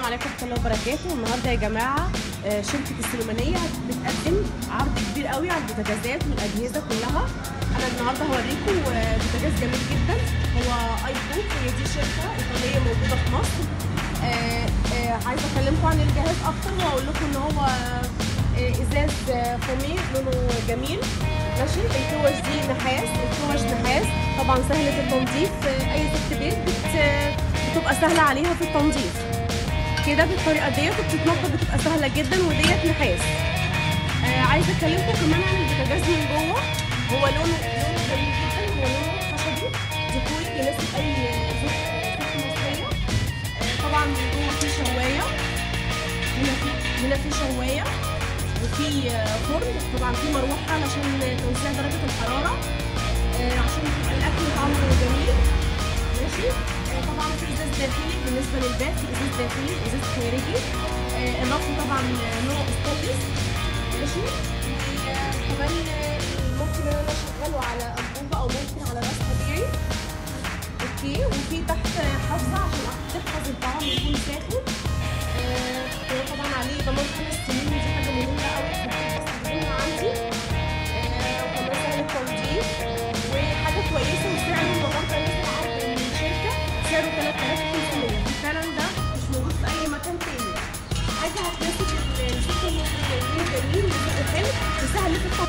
عليكم ورحمه الله وبركاته النهارده يا جماعه آه، شركه السليمانيه بتقدم عرض كبير قوي على البوتاجازات والاجهزه كلها انا النهارده هوريكم آه، بوتاجاز جميل جدا هو اي بوك هي دي شركه ايطاليه موجوده في مصر آه، آه، عايزه اكلمكم عن الجهاز اكتر واقول لكم ان هو آه، ازاز آه، فومي لونه جميل ماشي الكوش دي نحاس الكوش نحاس طبعا سهله التنظيف آه، اي ست بيت بت بتبقى سهله عليها في التنظيف كده بالطريقه ديت وبتتنضف بتبقى سهله جدا وديت نحاس آه عايزه اكلمكم كمان عن البوتاجاز من جوه هو لونه لونه جميل جدا هو لونه خشبي ديكوري يناسب اي زوج ست مصريه آه طبعا من جوه في شوايه هنا في هنا في شوايه وفي آه، فرن طبعا في مروحه علشان توزيع درجه الحراره آه عشان يبقى الاكل طعمه جميل ماشي آه، طبعا في ازاز داخلي بالنسبه للباب في ازاز داخلي ازاز خارجي آه، الرف طبعا نوع ستانلس ماشي آه، كمان آه، ممكن ان انا اشغله على انبوبه او ممكن على راس طبيعي اوكي وفي تحت حافظه عشان تحفظ الطعام يكون ساخن